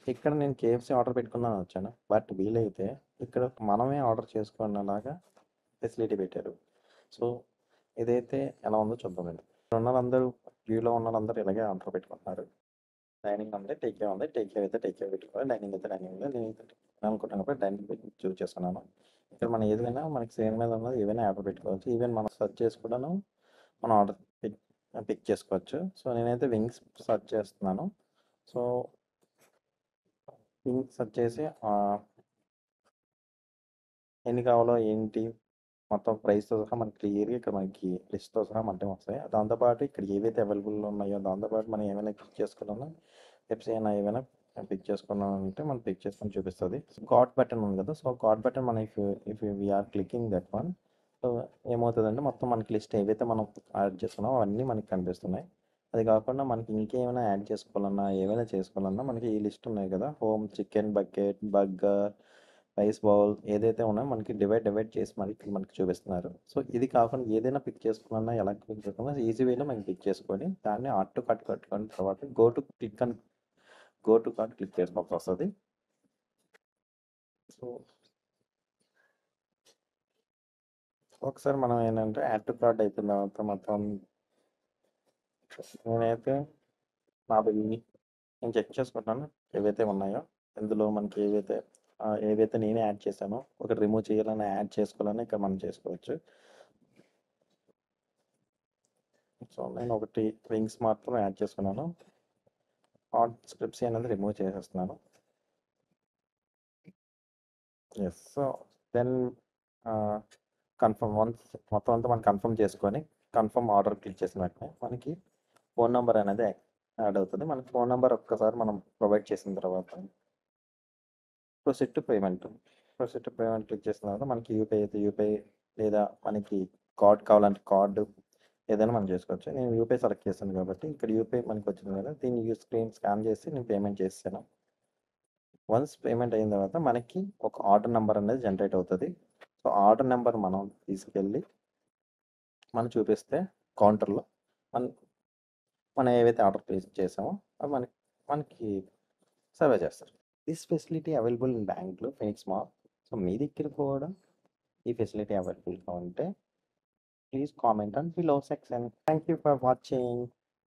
ఇక్కడ నేను KFC order పెట్టుకుందామని వచ్చాను బట్ వీలైతే ఇక్కడ మనమే ఆర్డర్ చేసుకునేలాగా ఫెసిలిటీ పెట్టారు సో ఇదైతే ఎలా ఉందో చూద్దామండి ఇక్కడ ఉన్న వాళ్ళందరూ వ్యూలో ఉన్న వాళ్ళందరూ ఇలాగే ఆర్డర్ పెట్టుకుంటున్నారు డైనింగ్ ఉంది టేక్ కేర్ ఉంది టేక్ కేర్ అయితే టేక్ కేర్ పెట్టుకోవాలి డైనింగ్ అయితే డైనింగ్ ఉంది నేను అయితే అనుకుంటున్నప్పుడు డైనింగ్ చూస్ చేసుకున్నాను ఇక్కడ మనం ఏదైనా మనకి సేమ్ మీద ఉన్నది ఏవైనా ఆర్డర్ పెట్టుకోవచ్చు ఈవెన్ మనం సెర్చ్ చేసి కూడాను మనం ఆర్డర్ పిక్ పిక్ చేసుకోవచ్చు సో నేనైతే వింగ్స్ సెర్చ్ చేస్తున్నాను సో వింగ్స్ సెర్చ్ చేసి ఆ, ఎన్ని కావాలో ఏంటి మొత్తం ప్రైస్తో సహా మనకి క్లియర్గా ఇక్కడ మనకి లిస్ట్తో సహా మనకి వస్తాయి దాంతోపాటు ఇక్కడ ఏవైతే అవైలబుల్ ఉన్నాయో దాంతోపాటు మనం ఏమైనా క్లిక్ చేసుకున్నామో వెబ్స్ అయినా ఏమైనా పిక్ చేసుకున్నాం అంటే మనం పిక్ చేసుకొని చూపిస్తుంది గాడ్ బటన్ ఉంది కదా సో గాడ్ బటన్ మన if if we're clicking that one so ఏమవుతుందంటే మొత్తం మనకి లిస్ట్ ఏవైతే మనం యాడ్ చేసుకున్నామో అవన్నీ మనకి కనిపిస్తున్నాయి అది కాకుండా మనకి ఇంకేమైనా యాడ్ చేసుకోవాలన్నా ఏమైనా చేసుకోవాలన్నా మనకి ఈ లిస్ట్ ఉన్నాయి కదా home chicken bucket burger rice bowl ఏదైతే ఉన్నాయో మనకి డివైడ్ డివైడ్ చేసి మనకి మనకి చూపిస్తున్నారు సో ఇది కాకుండా ఏదైనా పిక్ చేసుకోవాలన్నా ఎలా క్లిక్ చేసుకోవాలన్నా ఈజీ వేలో మనం పిక్ చేసుకొని దాన్ని ఆటో కట్ కట్టుకున్న తర్వాత గో టు క్లిక్ అని గో టు కార్డ్ క్లిక్ చేసుకోవాల్సి వస్తుంది సో ఒకసారి మనం ఏంటంటే యాడ్ టు కార్డ్ అయిపోయిన తర్వాత మొత్తం నేనైతే నా బిల్ని నేను చెక్ చేసుకుంటాను ఏవైతే ఉన్నాయో ఇందులో మనకి ఏవైతే ఆ, ఏవైతే నేనే యాడ్ చేశానో ఒకటి రిమూవ్ చేయాలని యాడ్ చేసుకోవాలని ఇక్కడ మనం చేసుకోవచ్చు సో నేను ఒకటి రింగ్స్ మాత్రం యాడ్ చేసుకున్నాను హాట్ స్క్రిప్ట్స్ అనేది రిమూవ్ చేసేస్తున్నాను yes so then confirm once మొత్తం అంతా మనం కన్ఫర్మ్ చేసుకొని కన్ఫర్మ్ ఆర్డర్ క్లిక్ చేసిన వెంటనే మనకి ఫోన్ నెంబర్ అనేది యాడ్ అవుతుంది మనకి ఫోన్ నెంబర్ ఒక్కసారి మనం ప్రొవైడ్ చేసిన తర్వాత proceed to payment proceed to payment click చేసిన తర్వాత మనకి యూపీఐ అయితే యూపీఐ లేదా మనకి కార్డ్ కావాలంటే కార్డు ఏదైనా మనం చేసుకోవచ్చు నేను యూపీఐ సెలెక్ట్ చేశాను కాబట్టి ఇక్కడ యూపీఐ మనకి వచ్చింది కదా దీన్ని యూ స్క్రీన్ స్కాన్ చేసి నేను పేమెంట్ చేస్తాను వన్స్ పేమెంట్ అయిన తర్వాత మనకి ఒక ఆర్డర్ నెంబర్ అనేది జనరేట్ అవుతుంది సో ఆర్డర్ నెంబర్ మనం తీసుకెళ్ళి మనం చూపిస్తే కౌంటర్లో మన మనం ఏవైతే ఆర్డర్ ప్లేస్ చేసామో అవి మనకి మనకి సర్వే చేస్తారు దిస్ ఫెసిలిటీ అవైలబుల్ ఇన్ బ్యాంక్లో ఫినిక్స్ మాల్ సో మీ దగ్గర కూడా ఈ ఫెసిలిటీ అవైలబుల్గా ఉంటే please comment on below section thank you for watching